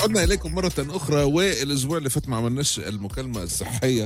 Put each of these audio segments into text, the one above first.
عدنا اليكم مره اخرى والاسبوع اللي فات ما عملناش المكالمه الصحيه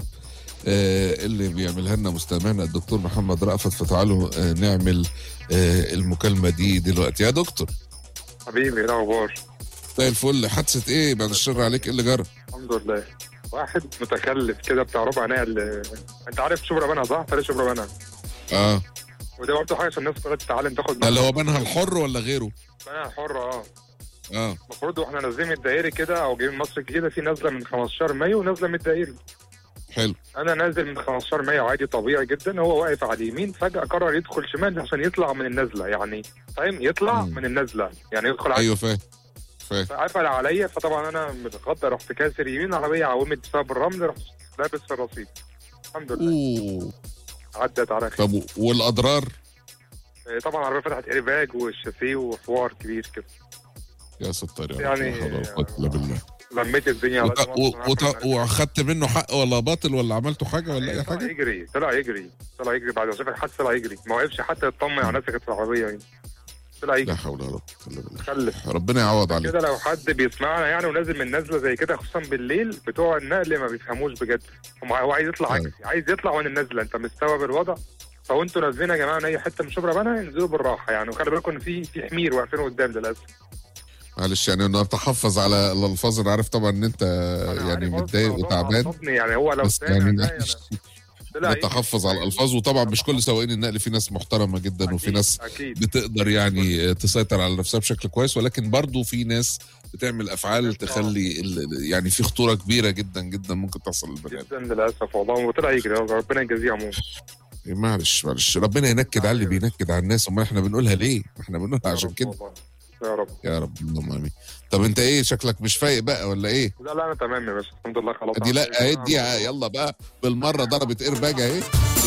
آه، اللي بيعملها لنا مستمعنا الدكتور محمد رأفت فتعالوا آه، نعمل آه، المكالمه دي دلوقتي يا دكتور حبيبي ايه الاخبار؟ زي الفل حادثه ايه بعد الشر عليك ايه اللي جرى الحمد لله واحد متكلف كده بتاع ربع نقل انت عارف شبرا بنها صح؟ فريق شبرا بنها اه ودي برضه حاجه عشان الناس تقول تتعلم تاخد ده اللي هو بنها الحر ولا غيره بنها حره اه اه المفروض واحنا نازلين من الدائري كده او جايين مصر الجديده في نازله من 15 مايو ونازله من الدائري حلو انا نازل من 15 مايو عادي طبيعي جدا هو واقف على اليمين فجاه قرر يدخل شمال عشان يطلع من النزله يعني فاهم يطلع مم. من النزله يعني يدخل على ايوه فاهم فاهم قفل عليا فطبعا انا متغطى رحت كاسر يمين العربيه عومت بسبب الرمل رحت لابس في الرصيف الحمد لله اوه عدت على خير طب و- والاضرار آه، طبعا العربيه فتحت ايرباج والشاسيه وحوار كبير كده يا ستار يا رب يعني- لا حول ولا قوه الا بالله لميت الدنيا على وت- قد ما و- أقدر. وت- واخدت منه حق ولا باطل ولا عملته حاجه ولا اي طلع حاجه يجري طلع يجري طلع يجري بعد ما شاف الحادثه طلع يجري ما وقفش حتى يطمن على الناس اللي كانت في العربيه يعني طلع لا يجري حول ولا قوه الا بالله خلف ربنا يعوض عليك كده لو حد بيسمعنا يعني ونازل من نزله زي كده خصوصا بالليل بتوع النقل ما بيفهموش بجد هم هو عايز يطلع أيوة. عكسي عايز يطلع من النزله انت مستوعب الوضع فهو انتوا نازلين يا جماعه من اي حته من شبرا بنها انزلوا بالراحه يعني وخلي بالكم ان في في حمير واقفين قدام للاسف معلش يعني انه اتحفظ على الالفاظ انا عارف طبعا ان انت أنا يعني عارف برضه متضايق الموضوع وتعبان عصبني، يعني هو لو بس سامع يعني ده يعني طلع يجري. نتحفظ على الالفاظ وطبعا مش كل سواقين النقل في ناس محترمه جدا وفي أكيد، ناس اكيد بتقدر يعني تسيطر على نفسها بشكل كويس ولكن برضو في ناس بتعمل افعال تخلي ال- يعني في خطوره كبيره جدا جدا ممكن تحصل للبني ادم جدا للاسف والله وطلع يجري ربنا يجازيه عموما معلش معلش ربنا ينكد على اللي بينكد على الناس امال احنا بنقولها ليه؟ ما احنا بنقولها يا عشان رب كده والله. يا رب يا رب اللهم امين طب انت ايه شكلك مش فايق بقى ولا ايه؟ لا لا انا تمام يا باشا الحمد لله خلاص دي لا اهي دي يلا بقى بالمره ضربت ايرباج اهي